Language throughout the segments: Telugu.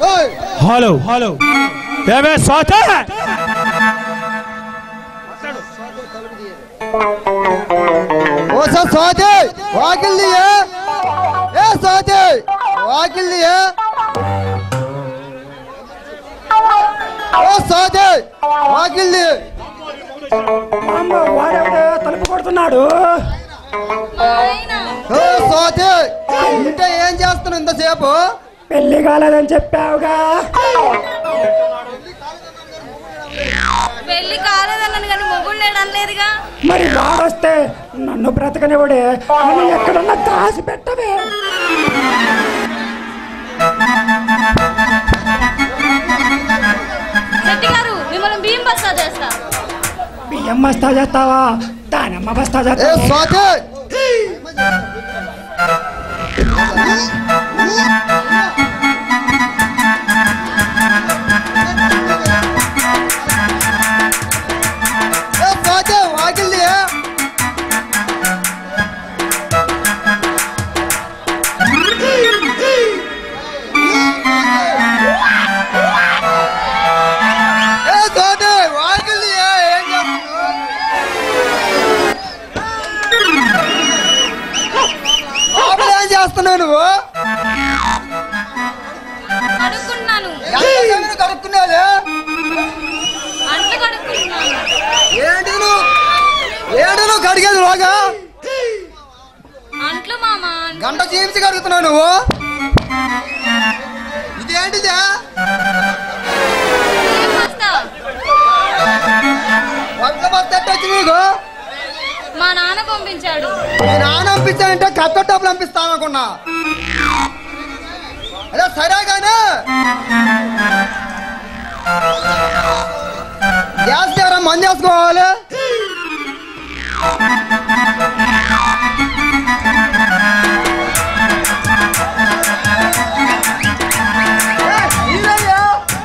హలో హలో ఏమే సోతే ఓ సార్ సోతే వాకిల్ ఏ సోతే వాకిల్ ఓ సోతే వాకిల్ అమ్మ వాడెవడే తలుపు కొడుతున్నాడు ఓ సోతే ఇంటే ఏం చేస్తున్నావు ఇంతసేపు పెళ్లి కాలేదని చెప్పావుగా పెళ్లి కాలేదన్నాను కానీ మొగుడు లేడు అనలేదుగా మరి వాడొస్తే నన్ను బ్రతకనివ్వడే అని ఎక్కడన్నా దాసి పెట్టవే శెట్టి గారు మిమ్మల్ని బియ్యం బస్తా చేస్తా బియ్యం బస్తా చేస్తావా దానమ్మ బస్తా ఏ చేస్తావా సోతే ఏ సోతే వాకిల్ ఏ సోతే వాకిల్ ఏం చేస్తున్నావు లోపల ఏం చేస్తున్నావు నువ్వు కడుక్కున్నాను ఎంతసేపు కడుక్కునేది అంట్లు కడుక్కున్నాను ఏంటి నువ్వు ఏంటి నువ్వు కడిగేది లోగా అంట్లు మామ గంట జీవించి కడుగుతున్నావు నువ్వు ఇదేంటిదే బియ్యం బస్తా వంట బస్తా వచ్చి నీకు మా నాన్న పంపించాడు మీ నాన్న పంపించానంటే కత్త డబ్బులు పంపిస్తాను అనుకున్నా అదే సరే కానీ గ్యాస్ దగ్గర మంది వేసుకోవాలి ఏయ్, నీళ్ళయ్యా.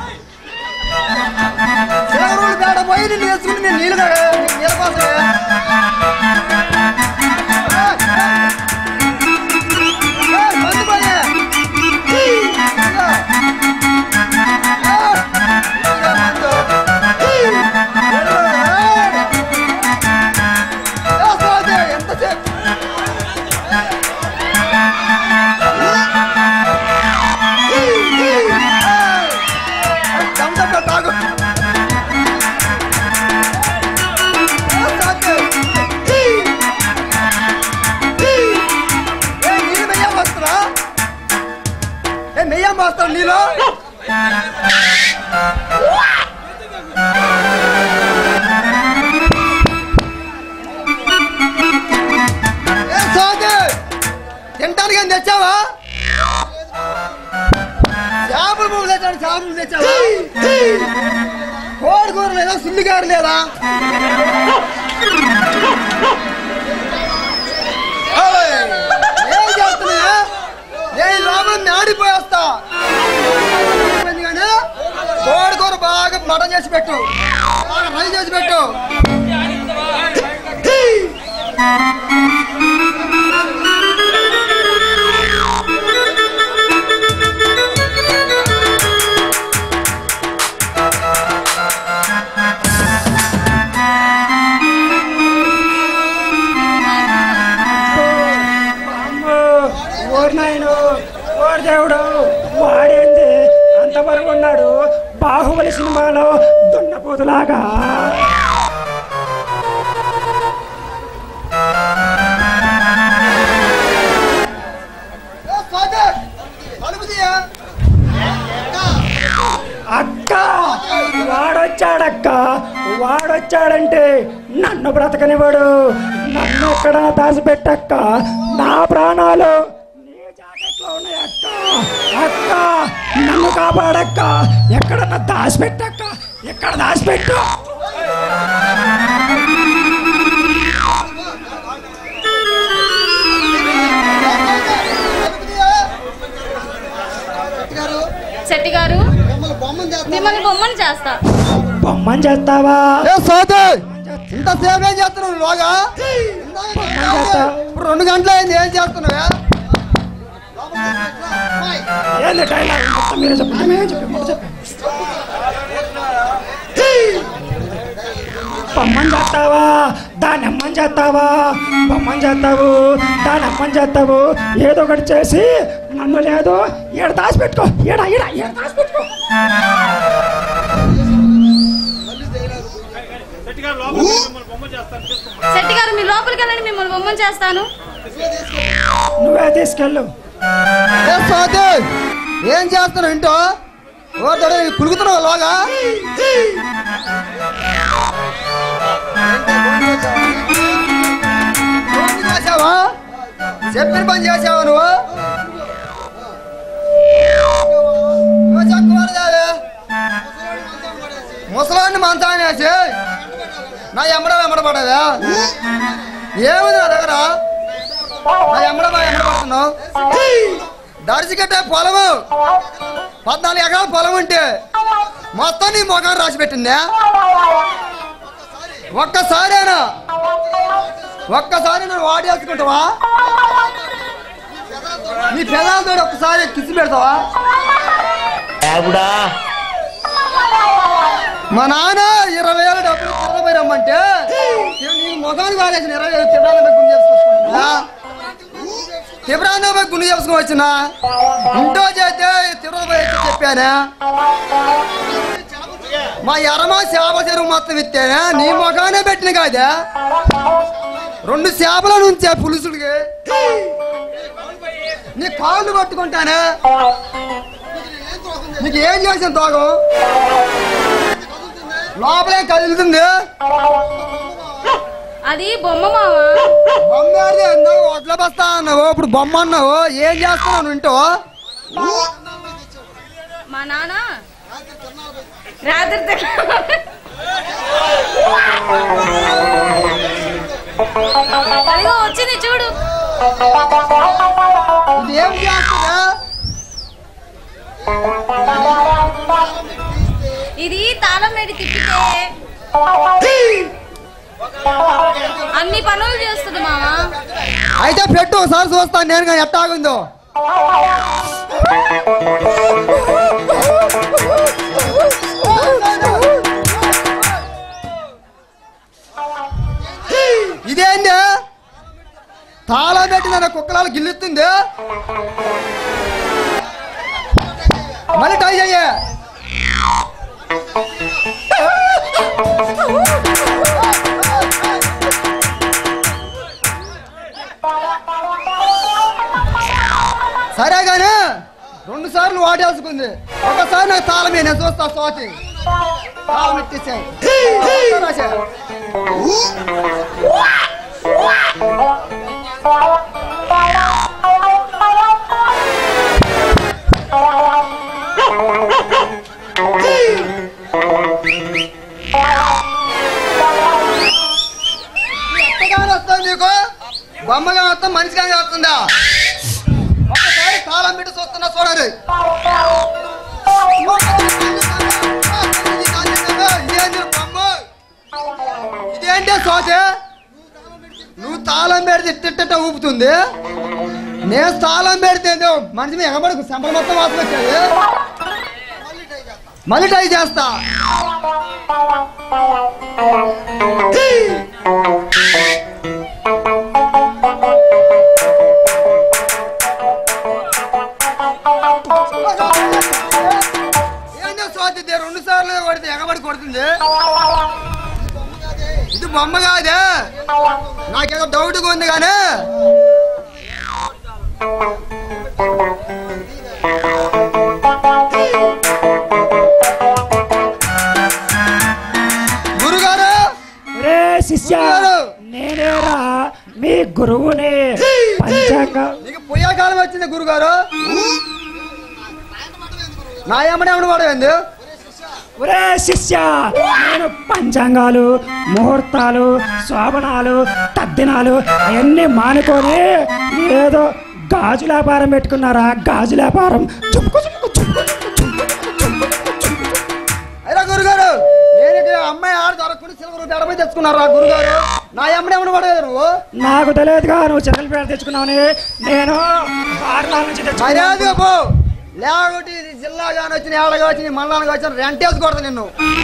చిలకరూరు పేడ పోయి నిన్ను వేసుకుని నేను నీళ్ళు నీళ్ళ కోసమే తాగు ఏ నీళ్ళు మెయ్యం వస్తున్నా ఏ మెయ్యం వస్తాను నీళ్ళు ఏ సోది తింటానికి ఏం తెచ్చావా చేపల పువ్వు తెచ్చాడు చేపల పువ్వు తెచ్చావా కోడి కూర లేదా సుల్లిగారు లేదా ఓయ్, ఏం చేస్తున్నా నేను లోపల నాడిపోయేస్తా కానీ కోడి కూర బాగా మటన్ చేసి పెట్టు బాగా ఫ్రై చేసి పెట్టు అమ్మో ఓరి నాయను ఓరి దేవుడు వాడేంది అంతవరకు ఉన్నాడు బాహుబలి సినిమాలో దున్నపోతులాగా ఏ సోది, తలుపు తీయ. అక్క వాడొచ్చాడక్క వాడొచ్చాడంటే నన్ను బ్రతకనివ్వడు నన్ను ఎక్కడ దాచిపెట్టక్క నా ప్రాణాలు నీ జాకెట్లో ఉన్నాయి అక్క అక్క నన్ను కాపాడక్క ఎక్కడన్నా దాచిపెట్టక్క ఎక్కడ దాచిపెట్టు తలుపు తీయ. గారు, శెట్టి గారు మిమ్మల్ని బొమ్మను చేస్తాను. మిమ్మల్ని బొమ్మని చేస్తా బొమ్మని చేస్తావా ఏ సోది ఇంతసేపు ఏం చేస్తున్నావు లోగా చేస్తా. ఇప్పుడు రెండు గంటలు అయింది ఏం చేస్తున్నావా ఏంది డైలాగ్ మొత్తం మీరే చెప్పండి మీరే చెప్పండి మొత్తం చెప్పండి బొమ్మని చేస్తావా దాన్ని అమ్మని చేస్తావా బొమ్మని చేస్తావు దాన్ని అమ్మని చేస్తావు ఏదో ఒకటి చేసి నన్ను లేదు ఈడ దాచిపెట్టుకో ఈడ ఈడ ఈడ దాచిపెట్టుకో శెట్టి గారు మీ లోపలికి వెళ్ళండి మిమ్మల్ని బొమ్మను చేస్తాను నువ్వే తీసుకెళ్ళు ఏ స్వాతి ఏం చేస్తున్నావు ఇంటో ఓ దొడ కులుగుతున్నావు లోగా ఏంటి చేసావా చెప్పిన పని చేసావా నువ్వు నువ్వు చక్కవారు ముసలాన్ని మంచాన్ని వేసి నా ఎమ్మడ వెంబడ పడదా ఏముంది నా దగ్గర నా ఎమ్మడ ఎమ్మడ పడుతున్నావు దర్శకట్టే పొలము పద్నాలుగు ఎకరాల పొలం ఉంటే మొత్తం నీ ముఖం రాసి పెట్టిందా ఒక్కసారేనా ఒక్కసారి నువ్వు వాడేసుకుంటావా నీ పెదాలతో ఒక్కసారి కిసి పెడతావా మా నాన్న ఇరవై వేల డబ్బులు తిరగపోయి రమ్మంటే నీ ముఖానికి వాడేసిన ఇరవై వేలు తిరగాలని గుండె చేసుకొచ్చుకున్నా తిరుపతి పోయి గుండె చేసుకుని వచ్చిన ఇంటో చేస్తే తిరుపతి పోయి వచ్చి చెప్పానే మా ఎరమా చేప చెరువు మొత్తం ఇస్తేనే నీ ముఖానే పెట్టిన కాదే రెండు చేపల నుంచే పులుసుడికి నీ కాళ్ళు పట్టుకుంటానే నీకు ఏం చేసిన తోగం లోపలే కదులుతుంది అది బొమ్మ మావా బొమ్మ ఆడితే ఇందాక వడ్ల బస్తా అన్నావు ఇప్పుడు బొమ్మ అన్నావు ఏం చేస్తున్నావు నువ్వు ఇంటో మా నాన్న రాత్రి తిన్న- అదిగో వచ్చింది చూడు ఇది ఏం చేస్తుందా ఇది తాళం పెట్టి తిప్పితే అన్ని పనులు చేస్తుంది మావా అయితే పెట్టు ఒకసారి చూస్తాను నేను కానీ ఎట్టాగుందో ఇదేంటి తాళం పెట్టి నన్ను కుక్కలాలు గిల్లుతుంది మళ్ళీ ట్రై చెయ్యి సరే కానీ రెండు సార్లు వాడేసుకుంది ఒకసారి నాకు తాళం నేను చూస్తా స్వాతి తాళం ఇచ్చేసాయి ఎట్టగానే వస్తుంది నీకు బొమ్మగా వస్తాం మనిషిగా వస్తుందా ఒకసారి తాళం పెట్టి చూస్తున్నా చూడండి ఇదేంటి బొమ్మ? ఇదేంటి సోచే నువ్వు తాళం పెడితే ఇట్టిట్ట ఊపుతుంది నేను తాళం పెడితే ఏందో మనిషి మీద ఎగబడకు సంపద మొత్తం వాసన వచ్చేది మళ్ళీ ట్రై చేస్తా ఏంటో స్వాతి ఇది రెండు సార్లు కొడితే ఎగబడి కొడుతుంది ఇది బొమ్మ కాదే నాకేదో డౌట్గా ఉంది కానీ గురుగారు రే శిష్య గురుగారు! నేనేరా మీ గురువుని పంచాంగ నీకు పొయ్యే కాలం వచ్చింది గురుగారు నా ఏమని ఏమని పడవేంది ఒరే శిష్య నేను పంచాంగాలు ముహూర్తాలు శోభనాలు తద్దినాలు అవన్నీ మానుకొని ఏదో గాజు వ్యాపారం పెట్టుకున్నారా గాజు వ్యాపారం చుమ్ముకు చుమ్ముకు చుమ్ముకు చుమ్ముకు చుమ్ముకు చుమ్ముకు. అయినా గురుగారు నేను ఇక్కడ అమ్మాయి ఆడ దొరకకుండా సిల్వర్ రూపాయి ఎడమై తెచ్చుకున్నారా గురుగారు నా ఎమ్మడి ఏమని పడలేదు నువ్వు నాకు తెలియదుగా నువ్వు చెల్లెల పేరు తెచ్చుకున్నావని నేను వారణాల నుంచి మర్యాదగా తెచ్చుకున్నాను పో లేకపోతే ఇది జిల్లా కానీ వచ్చిన ఏళ్ళగా వచ్చిన మండలానికి వచ్చిన రెంటేసి కొడతా నిన్ను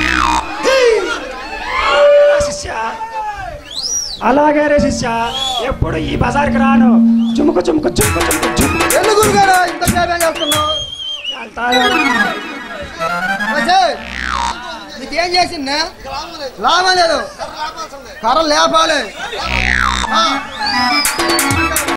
శిష్య అలాగే రే శిష్య ఎప్పుడు ఈ బజార్కి రాను చుముకు చుముకు చుముకు చుముకు చుముకు ఎందుకు గురుగారు ఇంత సేపం చేస్తున్నావు వెళ్తాను. వచ్చే. నీకేం చేసిందా లాభం లేదు కర్ర లేపాలి ఆ.